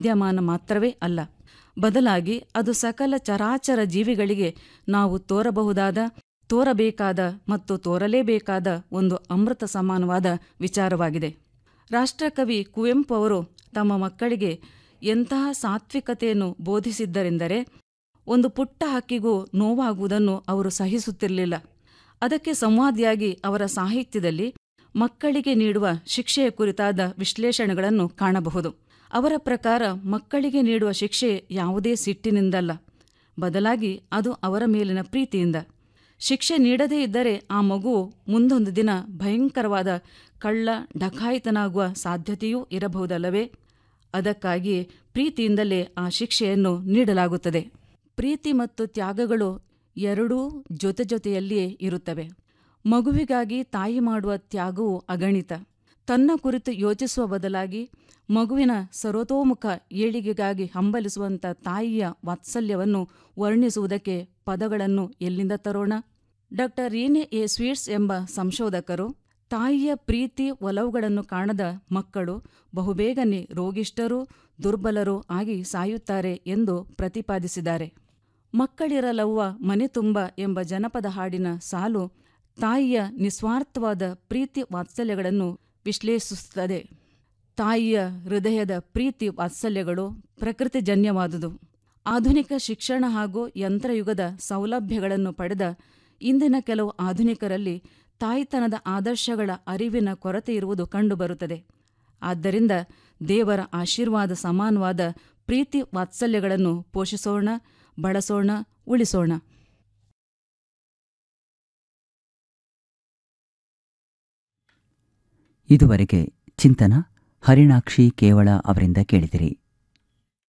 ವಿದ್ಯಮಾನ ಮಾತ್ರವೇ ಅಲ್ಲ ಬದಲಾಗಿ ಅದು ಸಕಲ ಚರಾಚರ ಜೀವಿಗಳಿಗೆ ನಾವು ತೋರಬಹುದಾದ ತೋರಬೇಕಾದ ಮತ್ತು ತೋರಲೇಬೇಕಾದ ಒಂದು ಅಮೃತ ಸಮಾನವಾದ ವಿಚಾರವಾಗಿದೆ ರಾಷ್ಟ್ರಕವಿ ಕುವೆಂಪು ಅವರು ತಮ್ಮ ಮಕ್ಕಳಿಗೆ ಎಂತಹ ಸಾತ್ವಿಕತೆಯನ್ನು ಬೋಧಿಸಿದ್ದರೆಂದರೆ ಒಂದು ಪುಟ್ಟ ಹಕ್ಕಿಗೂ ನೋವಾಗುವುದನ್ನು ಅವರು ಸಹಿಸುತ್ತಿರಲಿಲ್ಲ ಅದಕ್ಕೆ ಸಂವಾದಿಯಾಗಿ ಅವರ ಸಾಹಿತ್ಯದಲ್ಲಿ ಮಕ್ಕಳಿಗೆ ನೀಡುವ ಶಿಕ್ಷೆಯ ಕುರಿತಾದ ವಿಶ್ಲೇಷಣೆಗಳನ್ನು ಕಾಣಬಹುದು ಅವರ ಪ್ರಕಾರ ಮಕ್ಕಳಿಗೆ ನೀಡುವ ಶಿಕ್ಷೆ ಯಾವುದೇ ಸಿಟ್ಟಿನಿಂದಲ್ಲ ಬದಲಾಗಿ ಅದು ಅವರ ಮೇಲಿನ ಪ್ರೀತಿಯಿಂದ ಶಿಕ್ಷೆ ನೀಡದೇ ಇದ್ದರೆ ಆ ಮಗುವು ಮುಂದೊಂದು ದಿನ ಭಯಂಕರವಾದ ಕಳ್ಳ ಡಕಾಯಿತನಾಗುವ ಸಾಧ್ಯತೆಯೂ ಇರಬಹುದಲ್ಲವೇ ಅದಕ್ಕಾಗಿ ಪ್ರೀತಿಯಿಂದಲೇ ಆ ಶಿಕ್ಷೆಯನ್ನು ನೀಡಲಾಗುತ್ತದೆ ಪ್ರೀತಿ ಮತ್ತು ತ್ಯಾಗಗಳು ಎರಡೂ ಜೊತೆ ಜೊತೆಯಲ್ಲಿಯೇ ಇರುತ್ತವೆ ಮಗುವಿಗಾಗಿ ತಾಯಿ ಮಾಡುವ ತ್ಯಾಗವು ಅಗಣಿತ ತನ್ನ ಕುರಿತು ಯೋಚಿಸುವ ಬದಲಾಗಿ ಮಗುವಿನ ಸರ್ವತೋಮುಖ ಏಳಿಗೆಗಾಗಿ ಹಂಬಲಿಸುವಂಥ ತಾಯಿಯ ವಾತ್ಸಲ್ಯವನ್ನು ವರ್ಣಿಸುವುದಕ್ಕೆ ಪದಗಳನ್ನು ಎಲ್ಲಿಂದ ತರೋಣ ಡಾಕ್ಟರ್ ರೀನೆ ಎ ಸ್ವೀಟ್ಸ್ ಎಂಬ ಸಂಶೋಧಕರು ತಾಯಿಯ ಪ್ರೀತಿ ಒಲವುಗಳನ್ನು ಕಾಣದ ಮಕ್ಕಳು ಬಹುಬೇಗನೆ ರೋಗಿಷ್ಠರೂ ದುರ್ಬಲರೂ ಆಗಿ ಸಾಯುತ್ತಾರೆ ಎಂದು ಪ್ರತಿಪಾದಿಸಿದ್ದಾರೆ ಮಕ್ಕಳಿರಲವ್ವ ಮನೆ ತುಂಬ ಎಂಬ ಜನಪದ ಹಾಡಿನ ಸಾಲು ತಾಯಿಯ ನಿಸ್ವಾರ್ಥವಾದ ಪ್ರೀತಿ ವಾತ್ಸಲ್ಯಗಳನ್ನು ವಿಶ್ಲೇಷಿಸುತ್ತದೆ ತಾಯಿಯ ಹೃದಯದ ಪ್ರೀತಿ ವಾತ್ಸಲ್ಯಗಳು ಪ್ರಕೃತಿಜನ್ಯವಾದುದು ಆಧುನಿಕ ಶಿಕ್ಷಣ ಹಾಗೂ ಯಂತ್ರಯುಗದ ಸೌಲಭ್ಯಗಳನ್ನು ಪಡೆದ ಇಂದಿನ ಕೆಲವು ಆಧುನಿಕರಲ್ಲಿ ತಾಯ್ತನದ ಆದರ್ಶಗಳ ಅರಿವಿನ ಕೊರತೆ ಇರುವುದು ಕಂಡುಬರುತ್ತದೆ ಆದ್ದರಿಂದ ದೇವರ ಆಶೀರ್ವಾದ ಸಮಾನವಾದ ಪ್ರೀತಿ ವಾತ್ಸಲ್ಯಗಳನ್ನು ಪೋಷಿಸೋಣ ಬಳಸೋಣ ಉಳಿಸೋಣ ಇದುವರೆಗೆ ಚಿಂತನ ಹರಿಣಾಕ್ಷಿ ಕೇವಳ ಅವರಿಂದ ಕೇಳಿದಿರಿ